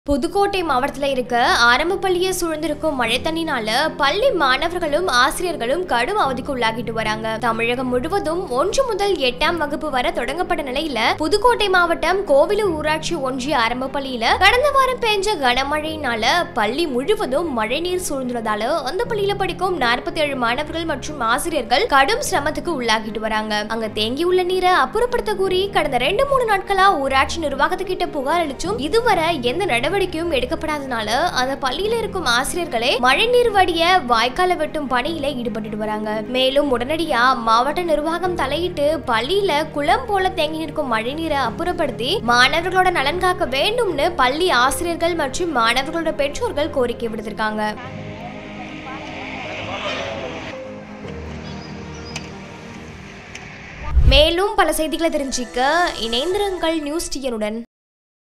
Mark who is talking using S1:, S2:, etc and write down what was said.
S1: புதுக்கோட்டை மாவட்டத்துல இருக்க ஆரம்ப பள்ளியை சூழ்ந்திருக்கும் மழை தண்ணினால பள்ளி மாணவர்களும் ஆசிரியர்களும் கடும் அவதிக்கு உள்ளாகிட்டு வராங்க தமிழகம் முழுவதும் ஒன்று முதல் எட்டாம் வகுப்பு வரை தொடங்கப்பட்ட நிலையில புதுக்கோட்டை மாவட்டம் கோவிலூர் ஊராட்சி ஒன்றிய ஆரம்ப பள்ளியில கடந்த வாரம் பெஞ்ச கனமழையினால பள்ளி முழுவதும் மழைநீர் சூழ்ந்துள்ளதால அந்த பள்ளியில படிக்கும் நாற்பத்தி ஏழு மாணவர்கள் மற்றும் ஆசிரியர்கள் கடும் சிரமத்துக்கு உள்ளாகிட்டு வராங்க அங்க தேங்கியுள்ள நீரை அப்புறப்படுத்த கூறி கடந்த ரெண்டு மூணு நாட்களா ஊராட்சி நிர்வாகத்துக்கிட்ட புகார் அளிச்சும் இதுவரை எந்த நடவடிக்கையும் எடுக்கப்படாதனால அந்த பள்ளியில இருக்கும் ஆசிரியர்களே மழைநீர் வடிய வாய்க்கால வெட்டும் பணியில ஈடுபட்டு வராங்க மேலும் உடனடியா மாவட்ட நிர்வாகம் தலையிட்டு பள்ளியில குளம் போல தேங்கி நிற்கும் மழைநீரை அப்புறப்படுத்தி மாணவர்களோட நலன் காக்க வேண்டும்னு பள்ளி ஆசிரியர்கள் மற்றும் மாணவர்களோட பெற்றோர்கள் கோரிக்கை விடுத்திருக்காங்க மேலும் பல செய்திகளை தெரிஞ்சுக்க இணைந்திருங்கள் நியூஸ் டியனுடன்